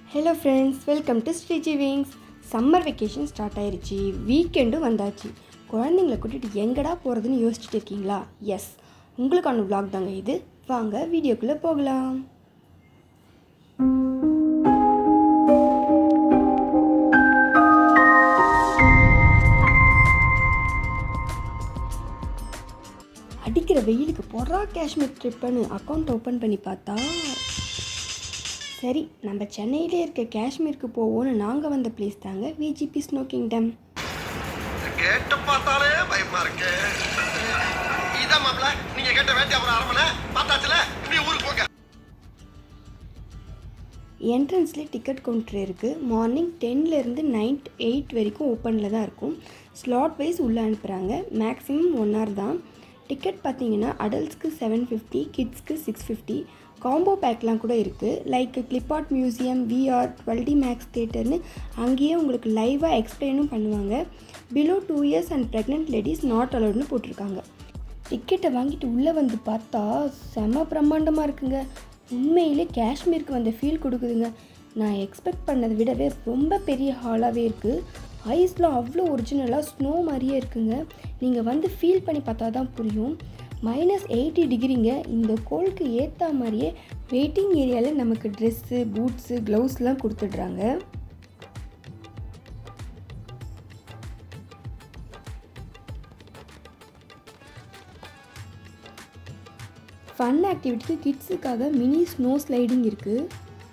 hello friends welcome to Sreeji wings summer vacation start ஆயிருச்சு வீக்கெண்டும் வந்தாச்சு குழந்தைங்கள கூட்டிகிட்டு எங்கடா போகிறதுன்னு யோசிச்சுட்டு இருக்கீங்களா எஸ் உங்களுக்கான vlog தாங்க இது வாங்க வீடியோக்குள்ளே போகலாம் அடிக்கிற வெயிலுக்கு போடுறா காஷ்மீர் ட்ரிப்புன்னு அக்கௌண்ட் ஓப்பன் பண்ணி பார்த்தா சரி நம்ம சென்னையிலே இருக்க காஷ்மீருக்கு போவோம்னு நாங்கள் வந்த பிளேஸ் தாங்க விஜிபி ஸ்னோ கிங்டம் கேட்டு பார்த்தாலே பயமா இருக்கு இதான் மாப்பிள நீங்க கேட்ட வேண்டிய அப்புறம் அரமனை பார்த்தாச்சுல நீ ஊருக்கு போங்க என்ட்ரன்ஸ்லேயே டிக்கெட் கவுண்டர் இருக்குது மார்னிங் டென்லேருந்து நைட் எயிட் வரைக்கும் ஓப்பனில் தான் இருக்கும் ஸ்லாட் வைஸ் உள்ளே அனுப்புகிறாங்க மேக்ஸிமம் ஒன் ஹவர் தான் டிக்கெட் பார்த்தீங்கன்னா அடல்ட்ஸ்க்கு செவன் ஃபிஃப்டி கிட்ஸ்க்கு சிக்ஸ் ஃபிஃப்டி காம்போ பேக்லாம் கூட இருக்குது லைக் கிளிப்பாட் museum VR twelve D max தேட்டர்னு அங்கேயே உங்களுக்கு லைவாக எக்ஸ்பிளைனும் பண்ணுவாங்க below two years and pregnant ladies not அலோட்னு போட்டிருக்காங்க டிக்கெட்டை வாங்கிட்டு உள்ளே வந்து பார்த்தா செம பிரம்மாண்டமாக இருக்குங்க உண்மையிலே காஷ்மீருக்கு வந்த ஃபீல் கொடுக்குதுங்க நான் எக்ஸ்பெக்ட் பண்ணதை விடவே ரொம்ப பெரிய ஹாலாகவே இருக்குது ஐஸ்லாம் அவ்வளோ ஒரிஜினலாக ஸ்னோ மாதிரியே இருக்குங்க நீங்கள் வந்து ஃபீல் பண்ணி பார்த்தா தான் புரியும் மைனஸ் எயிட்டி டிகிரிங்க இந்த கோல்க்கு ஏற்ற மாதிரியே வெயிட்டிங் ஏரியாவில் நமக்கு ட்ரெஸ்ஸு பூட்ஸு க்ளவுஸ்லாம் கொடுத்துட்றாங்க ஃபன் ஆக்டிவிட்டிக்கு கிட்ஸுக்காக மினி ஸ்னோ ஸ்லைடிங் இருக்குது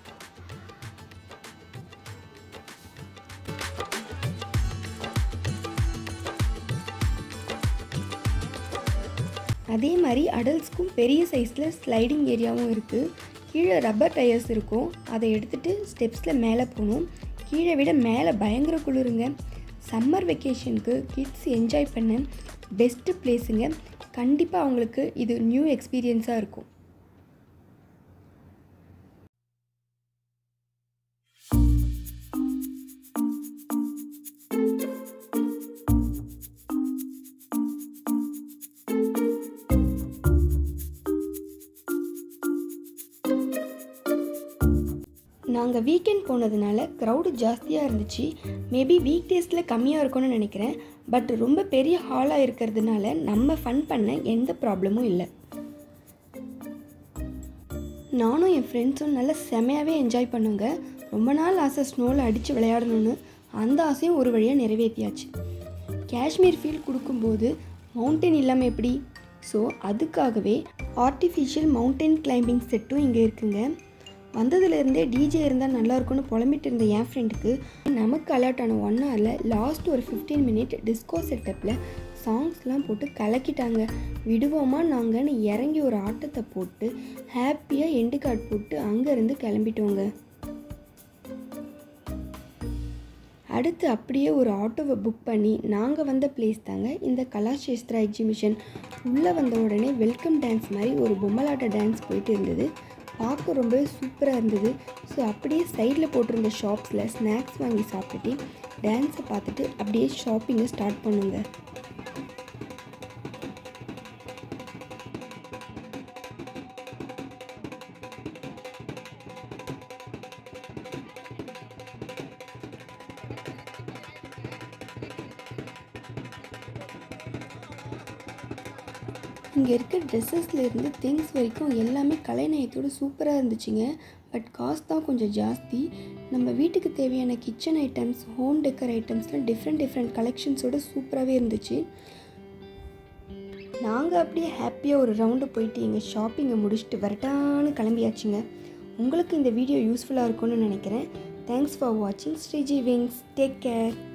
அதே மாதிரி அடல்ட்ஸ்க்கும் பெரிய சைஸில் ஸ்லைடிங் ஏரியாவும் இருக்குது கீழே ரப்பர் டயர்ஸ் இருக்கும் அதை எடுத்துகிட்டு ஸ்டெப்ஸில் மேலே போகணும் கீழே விட மேலே பயங்கர குளிருங்க சம்மர் வெக்கேஷனுக்கு கிட்ஸ் என்ஜாய் பண்ண பெஸ்ட்டு பிளேஸுங்க கண்டிப்பாக அவங்களுக்கு இது நியூ எக்ஸ்பீரியன்ஸாக இருக்கும் நாங்கள் வீக்கெண்ட் போனதுனால க்ரௌடு ஜாஸ்தியாக இருந்துச்சு மேபி வீக் டேஸில் கம்மியாக இருக்கும்னு நினைக்கிறேன் பட் ரொம்ப பெரிய ஹாலாக இருக்கிறதுனால நம்ம ஃபன் பண்ண எந்த ப்ராப்ளமும் இல்லை நானும் என் ஃப்ரெண்ட்ஸும் நல்லா செமையாகவே என்ஜாய் பண்ணுங்க ரொம்ப நாள் ஆசை ஸ்னோவில் அடித்து விளையாடணும்னு அந்த ஆசையும் ஒரு வழியாக நிறைவேற்றியாச்சு காஷ்மீர் ஃபீல் கொடுக்கும்போது மவுண்டன் இல்லாமல் எப்படி ஸோ அதுக்காகவே ஆர்டிஃபிஷியல் மவுண்டன் கிளைம்பிங் செட்டும் இங்கே இருக்குங்க வந்ததுலேருந்தே டிஜே இருந்தால் நல்லா இருக்கும்னு புலம்பிட்டு இருந்த என் ஃப்ரெண்டுக்கு நமக்கு அலர்ட் ஆன ஒன் ஹவரில் லாஸ்ட் ஒரு ஃபிஃப்டீன் மினிட் டிஸ்கோ செட்டப்பில் சாங்ஸ்லாம் போட்டு கலக்கிட்டாங்க விடுவோமா நாங்கன்னு இறங்கி ஒரு ஆட்டத்தை போட்டு ஹாப்பியாக எண்டு கார்டு போட்டு அங்கேருந்து கிளம்பிட்டோங்க அடுத்து அப்படியே ஒரு ஆட்டோவை புக் பண்ணி நாங்கள் வந்த பிளேஸ் தாங்க இந்த கலாஷேஸ்திரா எக்ஸிபிஷன் உள்ளே வந்த உடனே வெல்கம் டான்ஸ் மாதிரி ஒரு பொம்மலாட்ட டான்ஸ் போயிட்டு இருந்தது பார்க்க ரொம்பவே சூப்பராக இருந்தது ஸோ அப்படியே சைடில் போட்டிருந்த ஷாப்ஸில் ஸ்நாக்ஸ் வாங்கி சாப்பிட்டுட்டு டான்ஸை பார்த்துட்டு அப்படியே ஷாப்பிங்கை ஸ்டார்ட் பண்ணுங்க இங்கே இருக்க ட்ரெஸ்ஸஸ்லேருந்து திங்ஸ் வரைக்கும் எல்லாமே கலைநயத்தோடு சூப்பராக இருந்துச்சுங்க பட் காஸ்ட் தான் கொஞ்சம் ஜாஸ்தி நம்ம வீட்டுக்கு தேவையான கிச்சன் ஐட்டம்ஸ் ஹோம் டெக்கர் ஐட்டம்ஸ்லாம் டிஃப்ரெண்ட் டிஃப்ரெண்ட் கலெக்ஷன்ஸோட சூப்பராகவே இருந்துச்சு நாங்கள் அப்படியே ஹாப்பியாக ஒரு ரவுண்டு போயிட்டு எங்கள் ஷாப்பிங்கை முடிச்சுட்டு வரட்டான்னு கிளம்பியாச்சுங்க உங்களுக்கு இந்த வீடியோ யூஸ்ஃபுல்லாக இருக்கும்னு நினைக்கிறேன் தேங்க்ஸ் ஃபார் வாட்சிங் ஸ்ரீஜி விங்ஸ் டேக் கேர்